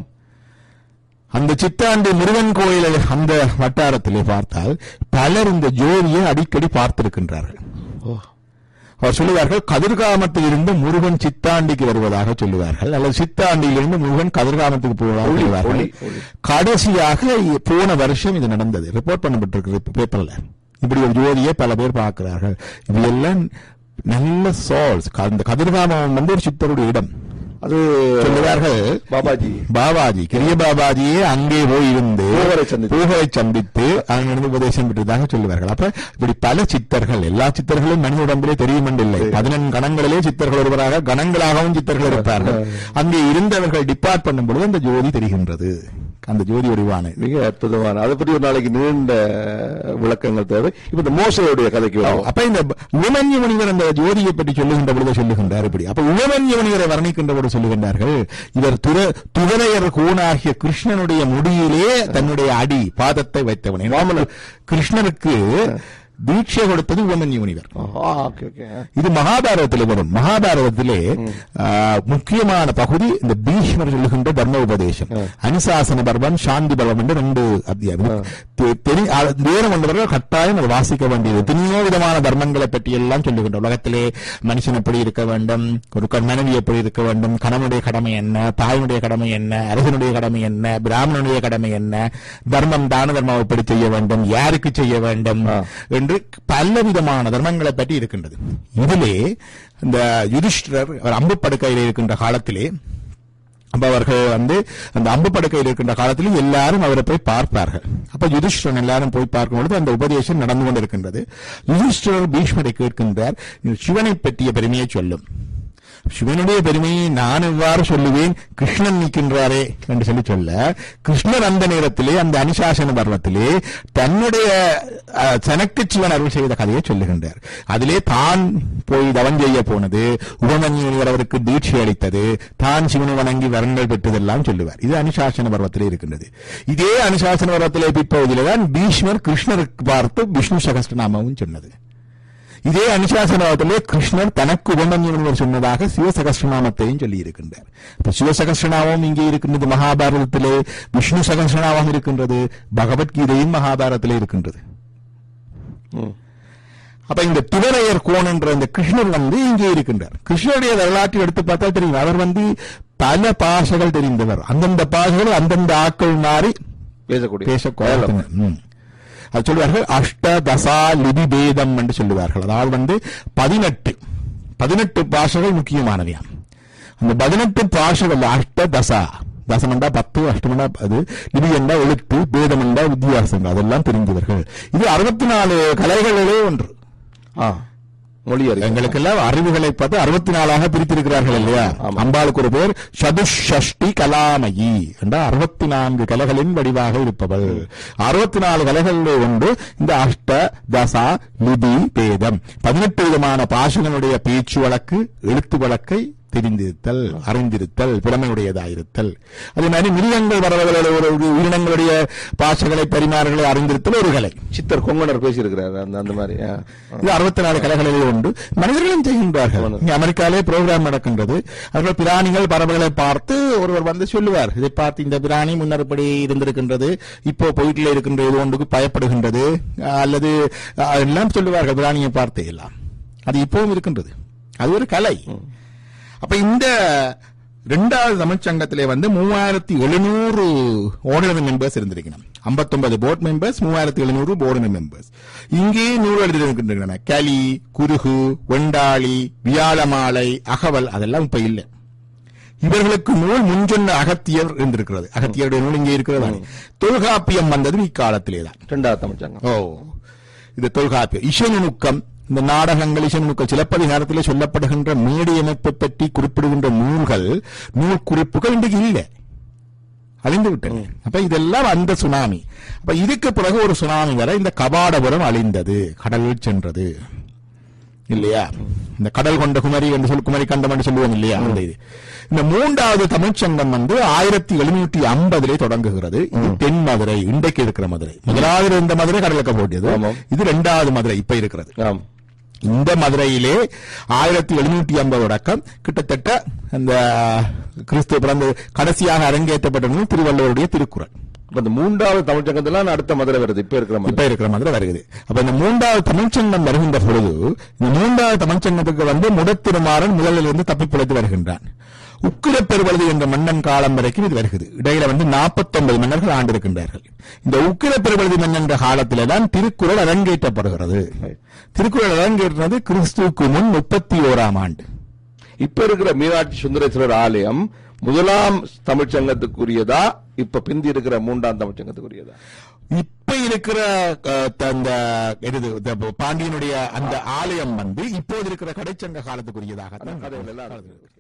அந்த சித்தாண்டி முருகன் கோயில் அந்த வட்டாரத்திலே பார்த்தால் பலர் இந்த ஜோதியை அடிக்கடி பார்த்திருக்கின்றார்கள் ஓ. அவர் சொல்லுவார்கள் கதிர்காமத்தில் இருந்து முருகன் சித்தாண்டிக்கு வருவதாக சொல்லுவார்கள் அல்லது சித்தாண்டியிலிருந்து முருகன் கதிர்காமத்துக்கு போவதாக ஒளி, சொல்லுவார்கள் ஒளி, ஒளி. கடைசியாக போன வருஷம் இது நடந்தது ரிப்போர்ட் பண்ணப்பட்டிருக்கு பேப்பர்ல இப்படி ஒரு ஜோதியை பல பேர் பார்க்கிறார்கள் இது எல்லாம் நல்ல சோல்ஸ் அந்த கதிர்காமம் வந்து ஒரு சித்தருடைய இடம் அது சொல்லுவார்கள் பாபாஜி பாபாஜி கிரிய பாபாஜியே அங்கே போய் இருந்து பூகரை சந்தித்து. பூகரை சந்தித்து அங்கிருந்து உபதேசம் பெற்றதாக சொல்லுவார்கள் அப்ப இப்படி பல சித்தர்கள் எல்லா சித்தர்களும் மனித உடம்பிலே தெரியும் இல்லை பதினெண் கணங்களிலே சித்தர்கள் ஒருவராக கணங்களாகவும் சித்தர்கள் இருப்பார்கள் அங்கே இருந்தவர்கள் டிபார்ட் பண்ணும் பொழுது அந்த ஜோதி தெரிகின்றது அந்த ஜோதி வடிவான மிக அற்புதமான அதை பற்றி ஒரு நாளைக்கு நீண்ட விளக்கங்கள் தேவை இப்ப இந்த மோசையுடைய கதைக்கு வருவோம். அப்ப இந்த உமன்ய முனிவர் அந்த ஜோதியை பற்றி சொல்லுகின்ற பொழுது சொல்லுகின்றார் இப்படி அப்ப உமன்ய முனிவரை வர்ணிக்கின்ற பொழுது சொல்லுகின்றார்கள் இவர் துர துவரையர் கூணாகிய கிருஷ்ணனுடைய முடியிலே தன்னுடைய அடி பாதத்தை வைத்தவனே வாமன கிருஷ்ணனுக்கு தீட்சை கொடுத்தது உமன்ய முனிவர் ஆ, ஓகே ஓகே இது மகாபாரதத்திலே வரும் மகாபாரதத்திலே ஆ, முக்கியமான பகுதி இந்த பீஷ்மர் சொல்லுகின்ற தர்ம உபதேசம் அனுசாசன பர்வம் சாந்தி பர்வம் என்று ரெண்டு அத்தியாயம் தெ- தெரி- அ- நேரம் வந்தவர்கள் கட்டாயம் அதை வாசிக்க வேண்டியது எத்தனையோ விதமான தர்மங்களை பற்றி எல்லாம் சொல்லுகின்ற உலகத்திலே மனுஷன் எப்படி இருக்க வேண்டும் ஒரு க- மனைவி எப்படி இருக்க வேண்டும் கணவனுடைய கடமை என்ன தாயினுடைய கடமை என்ன அரசனுடைய கடமை என்ன பிராமணனுடைய கடமை என்ன தர்மம் தான தர்மம் எப்படி செய்ய வேண்டும் யாருக்கு செய்ய வேண்டும் ஆ. என்று பல விதமான தர்மங்களை பற்றி இருக்கின்றது இதிலே இந்த யுதிஷ்டர் அவர் அம்பு படுக்கையில் இருக்கின்ற காலத்திலே அப்ப அவர்கள் வந்து அந்த அம்பு படுக்கையில் இருக்கின்ற காலத்தில் எல்லாரும் அவரை போய் பார்ப்பார்கள் அப்ப யுதிஷ்டரன் எல்லாரும் போய் பார்க்கும் பொழுது அந்த உபதேசம் நடந்து கொண்டிருக்கின்றது யுதிஷ்டர் பீஷ்மரை கேட்கின்றார் சிவனை பற்றிய பெருமையை சொல்லும் சிவனுடைய பெருமையை நான் எவ்வாறு சொல்லுவேன் கிருஷ்ணன் நிற்கின்றாரே என்று சொல்லி சொல்ல கிருஷ்ணர் அந்த நேரத்திலே அந்த அனுசாசன பர்வத்திலே தன்னுடைய அஹ், தனக்கு சிவன் அருள் செய்த கதையை சொல்லுகின்றார் அதிலே தான் போய் தவம் செய்ய போனது உபமன்யுவர் அவருக்கு தீட்சை அளித்தது தான் சிவனை வணங்கி வரங்கள் பெற்றதெல்லாம் சொல்லுவார் இது அனுசாசன பர்வத்திலே இருக்கின்றது இதே அனுசாசன பர்வத்திலே பிற்பகுதியிலே தான் பீஷ்மர் கிருஷ்ணருக்கு பார்த்து விஷ்ணு சகஸ்ரநாமமும் சொன்னது இதே அனுசாசனத்திலே கிருஷ்ணர் தனக்கு உபமன்யுவர் சொன்னதாக சிவசகஸ்ரநாமத்தையும் சொல்லி இருக்கின்றார் இப்ப சிவசகஸ்ரநாமம் இங்கே இருக்கின்றது மகாபாரதத்திலே விஷ்ணு சகஸ்ரநாமம் இருக்கின்றது பகவத்கீதையும் மகாபாரதத்திலே இருக்கின்றது ம். அப்ப இந்த துவரையர் கோன் என்ற இந்த கிருஷ்ணர் வந்து இங்கே இருக்கின்றார் கிருஷ்ணருடைய வரலாற்றை எடுத்து பார்த்தா தெரியும் அவர் வந்து பல பாஷைகள் தெரிந்தவர் அந்தந்த பாஷைகள் அந்தந்த ஆக்கள் மாறி பேசக்கூடிய பேசக்கூடாது ம். அது சொல்லுவார்கள் அஷ்ட தசா லிபி பேதம் என்று சொல்லுவார்கள் அதாவது வந்து பதினெட்டு பதினெட்டு பாஷைகள் முக்கியமானவையாம் அந்த பதினெட்டு பாஷைகள் அஷ்ட தசா தசமண்டா பத்து அஷ்டமண்டா அது லிபி என்றா எழுத்து பேதம் என்றா வித்தியாசம் அதெல்லாம் தெரிந்தவர்கள் இது அறுபத்தி நாலு கலைகளிலே ஒன்று ஆ மொழி அறிவு எங்களுக்கெல்லாம் அறிவுகளை பார்த்து அறுபத்தி நாலாக பிரித்திருக்கிறார்கள் இல்லையா ஆமா. அம்பாளுக்கு ஒரு பேர் சதுஷஷ்டி கலாமயி என்ற அறுபத்தி நான்கு கலைகளின் வடிவாக இருப்பவள் அறுபத்தி நாலு கலைகளிலே ஒன்று இந்த அஷ்ட தசா லிபி பேதம் பதினெட்டு விதமான பாஷங்களுடைய பேச்சு வழக்கு எழுத்து வழக்கை தெரிந்திருத்தல் அறிந்திருத்தல் புலமையுடையதாயிருத்தல் அதே மாதிரி மிருகங்கள் வரவர்களோட ஒரு ஒரு உயிரினங்களுடைய பாஷைகளை பரிமாறுகளை அறிந்திருத்தல் ஒரு கலை சித்தர் கொங்கணர் பேசியிருக்கிறார் அந்த அந்த மாதிரி ஆ. இது அறுபத்தி நாலு கலைகளிலே உண்டு மனிதர்களும் செய்கின்றார்கள் இங்க அமெரிக்காலே ப்ரோக்ராம் நடக்கின்றது அவர்கள் பிராணிகள் பறவைகளை பார்த்து ஒருவர் வந்து சொல்லுவார் இதை பார்த்து இந்த பிராணி முன்னர் இப்படி இருந்திருக்கின்றது இப்போ போயிட்டுல இருக்கின்ற இது ஒன்றுக்கு பயப்படுகின்றது அஹ், அல்லது அஹ், எல்லாம் சொல்லுவார்கள் பிராணியை பார்த்து எல்லாம் அது இப்பவும் இருக்கின்றது அது ஒரு கலை அப்ப இந்த ரெண்டாவது தமிழ்ச்சங்கத்திலே வந்து மூவாயிரத்தி எழுநூறு ஓனர் மெம்பர்ஸ் இருந்திருக்கணும் ஐம்பத்தொன்பது போர்ட் மெம்பர்ஸ் மூவாயிரத்தி எழுநூறு போர்டு மெம்பர்ஸ் இங்கே நூறு எழுதியிருக்கின்றன களி குருகு வெண்டாளி வியாழமாலை அகவல் அதெல்லாம் இப்ப இல்லை இவர்களுக்கு நூல் முன்சொன்ன அகத்தியர் இருந்திருக்கிறது அகத்தியருடைய நூல் இங்கே இருக்கிறதா தொல்காப்பியம் வந்தது இக்காலத்திலே தான் இரண்டாவது தமிழ்ச்சங்கம் ஓ இது தொல்காப்பியம் இசைநுணுக்கம் இந்த நாடகங்கள் இசைநுணுக்கம் சிலப்பதிகாரத்திலே சொல்லப்படுகின்ற மேடை அமைப்பை பற்றி குறிப்பிடுகின்ற நூல்கள் நூல் குறிப்புகள் இன்றைக்கு இல்லை அழிந்து விட்டன அப்ப இதெல்லாம் அந்த சுனாமி அப்ப இதுக்கு பிறகு ஒரு சுனாமி வர இந்த கபாடபுரம் அழிந்தது கடலில் சென்றது இல்லையா இந்த கடல் கொண்ட குமரி என்று சொல்லி குமரி கண்டம் என்று சொல்லுவோம் இல்லையா அந்த இது இந்த மூன்றாவது தமிழ்ச்சங்கம் வந்து ஆயிரத்தி எழுநூற்றி ஐம்பதிலே தொடங்குகிறது இது தென் மதுரை இன்றைக்கு இருக்கிற மதுரை முதலாவது இருந்த மதுரை கடலுக்கு போட்டியது ஆமாம். இது இரண்டாவது மதுரை இப்ப இருக்கிறது ஆம் இந்த மதுரையிலே ஆயிரத்தி எழுநூற்றி ஐம்பது தொடக்கம் கிட்டத்தட்ட அந்த கிறிஸ்துவ பிறந்து கடைசியாக அரங்கேற்றப்பட்ட நூல் திருவள்ளுவருடைய திருக்குறள் இப்ப இந்த மூன்றாவது தமிழ்ச்சங்கத்துல அடுத்த மதுரை வருது இப்ப இருக்கிற இப்ப மதுரை இருக்கிற மாதிரி வருகிறது அப்ப இந்த மூன்றாவது தமிழ்ச்சங்கம் வருகின்ற பொழுது இந்த மூன்றாவது தமிழ்ச்சங்கத்துக்கு வந்து முடத்திருமாறன் முதலில் இருந்து தப்பி பிழைத்து வருகின்றான் உக்கிரப் பெருவழுதி என்ற மன்னன் காலம் வரைக்கும் இது வருகிறது இடையில வந்து 49 மன்னர்கள் ஆண்டிருக்கின்றார்கள் இந்த உக்கிரப் பெருவழுதி மன்னன் என்ற காலத்திலே தான் திருக்குறள் அரங்கேற்றப்படுகிறது திருக்குறள் அரங்கேற்றது கிறிஸ்துவுக்கு முன் முப்பத்தி ஓராம் ஆண்டு இப்ப இருக்கிற மீனாட்சி சுந்தரேஸ்வரர் ஆலயம் முதலாம் தமிழ்ச்சங்கத்துக்குரியதா இப்ப பிந்தி இருக்கிற மூன்றாம் தமிழ்ச்சங்கத்துக்குரியதா இப்ப இருக்கிற அஹ், த- அந்த எது, இந்த பாண்டியனுடைய அந்த ஆலயம் வந்து இப்போது இருக்கிற கடைச்சங்க காலத்துக்குரியதாக கதைகள் எல்லாம் இருக்கு.